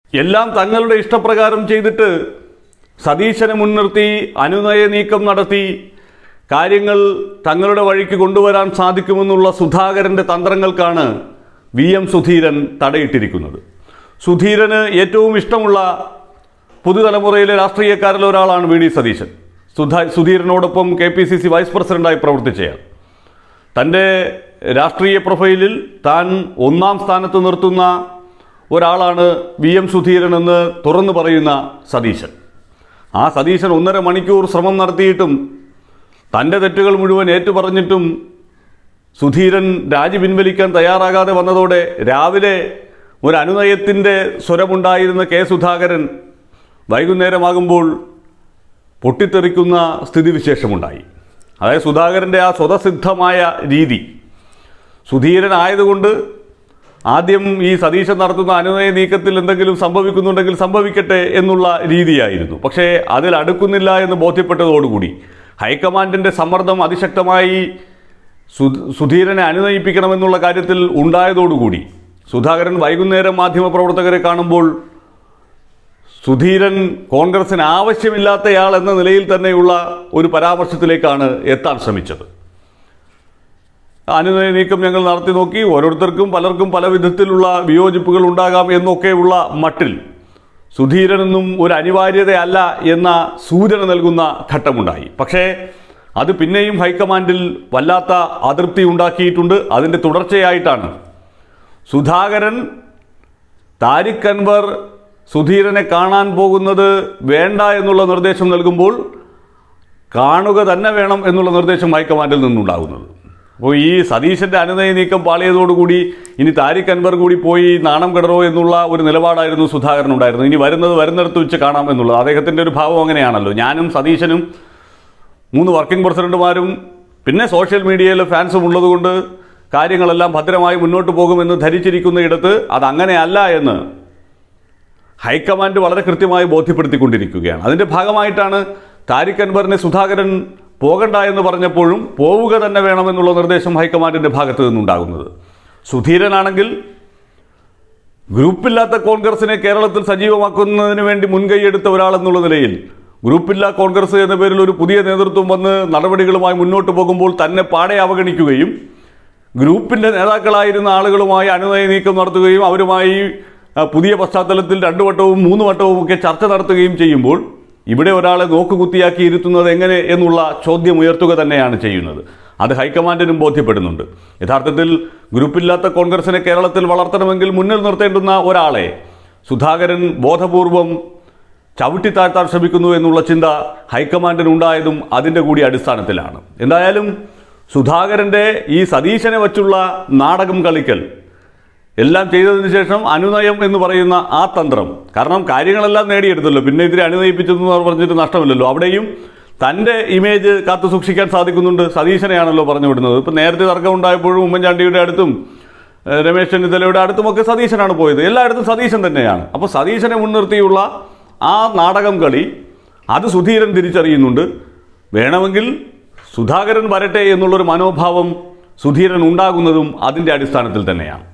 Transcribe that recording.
എല്ലാം തങ്ങളുടെ ഇഷ്ടപ്രകാരം ചെയ്തിട്ട് സതീശനെ മുൻനിർത്തി അനുനയ നീക്കം നടത്തി കാര്യങ്ങൾ തങ്ങളുടെ വഴിക്ക് കൊണ്ടുവരാൻ സാധിക്കുമെന്നുള്ള സുധാകരന്റെ തന്ത്രങ്ങൾക്കാണ് വി എം സുധീരൻ തടയിട്ടിരിക്കുന്നത് സുധീരന് ഏറ്റവും ഇഷ്ടമുള്ള പുതുതലമുറയിലെ രാഷ്ട്രീയക്കാരിൽ ഒരാളാണ് വി ഡി സതീശൻ സുധാ സുധീരനോടൊപ്പം K P C C vice പ്രസിഡന്റായി പ്രവർത്തിച്ചയാൾ തൻ്റെ രാഷ്ട്രീയ പ്രൊഫൈലിൽ താൻ ഒന്നാം സ്ഥാനത്ത് നിർത്തുന്ന ഒരാളാണ് വി എം സുധീരൻ എന്ന് തുറന്നു പറയുന്ന സതീശൻ ആ സതീശൻ ഒന്നര മണിക്കൂർ ശ്രമം നടത്തിയിട്ടും തൻ്റെ തെറ്റുകൾ മുഴുവൻ ഏറ്റുപറഞ്ഞിട്ടും സുധീരൻ രാജി പിൻവലിക്കാൻ തയ്യാറാകാതെ വന്നതോടെ രാവിലെ ഒരു അനുനയത്തിൻ്റെ സ്വരമുണ്ടായിരുന്ന കെ സുധാകരൻ വൈകുന്നേരമാകുമ്പോൾ പൊട്ടിത്തെറിക്കുന്ന സ്ഥിതിവിശേഷമുണ്ടായി അതായത് സുധാകരൻ്റെ ആ സ്വതസിദ്ധമായ രീതി സുധീരനായതുകൊണ്ട് ആദ്യം ഈ സതീശൻ നടത്തുന്ന അനുനയ നീക്കത്തിൽ എന്തെങ്കിലും സംഭവിക്കുന്നുണ്ടെങ്കിൽ സംഭവിക്കട്ടെ എന്നുള്ള രീതിയായിരുന്നു പക്ഷേ അതിൽ അടുക്കുന്നില്ല എന്ന് ബോധ്യപ്പെട്ടതോടുകൂടി ഹൈക്കമാൻഡിൻ്റെ സമ്മർദ്ദം അതിശക്തമായി സു- സുധീരനെ അനുനയിപ്പിക്കണമെന്നുള്ള കാര്യത്തിൽ ഉണ്ടായതോടുകൂടി സുധാകരൻ വൈകുന്നേരം മാധ്യമപ്രവർത്തകരെ കാണുമ്പോൾ സുധീരൻ കോൺഗ്രസിന് ആവശ്യമില്ലാത്തയാൾ എന്ന നിലയിൽ തന്നെയുള്ള ഒരു പരാമർശത്തിലേക്കാണ് എത്താൻ ശ്രമിച്ചത് അനുനയ നീക്കം ഞങ്ങൾ നടത്തി നോക്കി ഓരോരുത്തർക്കും പലർക്കും പല വിധത്തിലുള്ള വിയോജിപ്പുകൾ ഉണ്ടാകാം എന്നൊക്കെയുള്ള മട്ടിൽ സുധീരനൊന്നും ഒരു അനിവാര്യതയല്ല എന്ന സൂചന നൽകുന്ന ഘട്ടമുണ്ടായി പക്ഷേ അത് പിന്നെയും ഹൈക്കമാൻഡിൽ വല്ലാത്ത അതൃപ്തി ഉണ്ടാക്കിയിട്ടുണ്ട് അതിൻ്റെ തുടർച്ചയായിട്ടാണ് സുധാകരൻ താരിഖ് അൻവർ സുധീരനെ കാണാൻ പോകുന്നത് വേണ്ട എന്നുള്ള നിർദ്ദേശം നൽകുമ്പോൾ കാണുക തന്നെ വേണം എന്നുള്ള നിർദ്ദേശം ഹൈക്കമാൻഡിൽ നിന്നുണ്ടാകുന്നത് അപ്പോൾ ഈ സതീശന്റെ അനുനയ നീക്കം പാളിയതോടുകൂടി ഇനി താരിഖ് അൻവർ കൂടി പോയി നാണം കിടറോ എന്നുള്ള ഒരു നിലപാടായിരുന്നു സുധാകരൻ ഉണ്ടായിരുന്നത് ഇനി വരുന്നത് വരുന്നിടത്ത് വെച്ച് കാണാം എന്നുള്ളത് അദ്ദേഹത്തിൻ്റെ ഒരു ഭാവം അങ്ങനെയാണല്ലോ ഞാനും സതീശനും മൂന്ന് വർക്കിംഗ് പ്രസിഡന്റുമാരും പിന്നെ സോഷ്യൽ മീഡിയയിലെ ഫാൻസും ഉള്ളതുകൊണ്ട് കാര്യങ്ങളെല്ലാം ഭദ്രമായി മുന്നോട്ട് പോകുമെന്ന് ധരിച്ചിരിക്കുന്ന ഇടത്ത് അതങ്ങനെയല്ല എന്ന് ഹൈക്കമാൻഡ് വളരെ കൃത്യമായി ബോധ്യപ്പെടുത്തിക്കൊണ്ടിരിക്കുകയാണ് അതിൻ്റെ ഭാഗമായിട്ടാണ് താരിഖ് അൻവറിനെ സുധാകരൻ പോകണ്ട എന്ന് പറഞ്ഞപ്പോഴും പോവുക തന്നെ വേണമെന്നുള്ള നിർദ്ദേശം ഹൈക്കമാൻഡിൻ്റെ ഭാഗത്ത് നിന്നുണ്ടാകുന്നത് സുധീരനാണെങ്കിൽ ഗ്രൂപ്പില്ലാത്ത കോൺഗ്രസിനെ കേരളത്തിൽ സജീവമാക്കുന്നതിന് വേണ്ടി മുൻകൈയെടുത്ത ഒരാളെന്നുള്ള നിലയിൽ ഗ്രൂപ്പില്ല കോൺഗ്രസ് എന്ന പേരിൽ ഒരു പുതിയ നേതൃത്വം വന്ന് നടപടികളുമായി മുന്നോട്ട് പോകുമ്പോൾ തന്നെ പാടെ അവഗണിക്കുകയും ഗ്രൂപ്പിന്റെ നേതാക്കളായിരുന്ന ആളുകളുമായി അനുനയ നീക്കം നടത്തുകയും അവരുമായി ആ, പുതിയ പശ്ചാത്തലത്തിൽ രണ്ടു വട്ടവും മൂന്ന് വട്ടവും ഒക്കെ ചർച്ച നടത്തുകയും ചെയ്യുമ്പോൾ ഇവിടെ ഒരാളെ നോക്കുകുത്തിയാക്കി ഇരുത്തുന്നത് എങ്ങനെ എന്നുള്ള ചോദ്യം ഉയർത്തുക തന്നെയാണ് ചെയ്യുന്നത് അത് ഹൈക്കമാൻഡിനും ബോധ്യപ്പെടുന്നുണ്ട് യഥാർത്ഥത്തിൽ ഗ്രൂപ്പില്ലാത്ത കോൺഗ്രസിനെ കേരളത്തിൽ വളർത്തണമെങ്കിൽ മുന്നിൽ നിർത്തേണ്ടുന്ന ഒരാളെ സുധാകരൻ ബോധപൂർവം ചവിട്ടിത്താഴ്ത്താൻ ശ്രമിക്കുന്നു എന്നുള്ള ചിന്ത ഹൈക്കമാൻഡിനുണ്ടായതും അതിൻ്റെ കൂടി അടിസ്ഥാനത്തിലാണ് എന്തായാലും സുധാകരൻ്റെ ഈ സതീശനെ വച്ചുള്ള നാടകം കളിക്കൽ എല്ലാം ചെയ്തതിന് ശേഷം അനുനയം എന്ന് പറയുന്ന ആ തന്ത്രം കാരണം കാര്യങ്ങളെല്ലാം നേടിയെടുത്തല്ലോ പിന്നെ ഇതിനെ അനുനയിപ്പിച്ചെന്ന് പറഞ്ഞിട്ട് നഷ്ടമില്ലല്ലോ അവിടെയും തൻ്റെ ഇമേജ് കാത്തു സൂക്ഷിക്കാൻ സാധിക്കുന്നുണ്ട് സതീശനെയാണല്ലോ പറഞ്ഞു വിടുന്നത് ഇപ്പം നേരത്തെ തർക്കം ഉണ്ടായപ്പോഴും ഉമ്മൻചാണ്ടിയുടെ അടുത്തും ഏഹ്, രമേശ് ചെന്നിത്തലയുടെ അടുത്തുമൊക്കെ സതീശനാണ് പോയത് എല്ലായിടത്തും സതീശൻ തന്നെയാണ് അപ്പോൾ സതീശനെ മുൻനിർത്തിയുള്ള ആ നാടകം കളി അത് സുധീരൻ തിരിച്ചറിയുന്നുണ്ട് വേണമെങ്കിൽ സുധാകരൻ വരട്ടെ എന്നുള്ളൊരു മനോഭാവം സുധീരൻ ഉണ്ടാകുന്നതും അതിൻ്റെ അടിസ്ഥാനത്തിൽ തന്നെയാണ്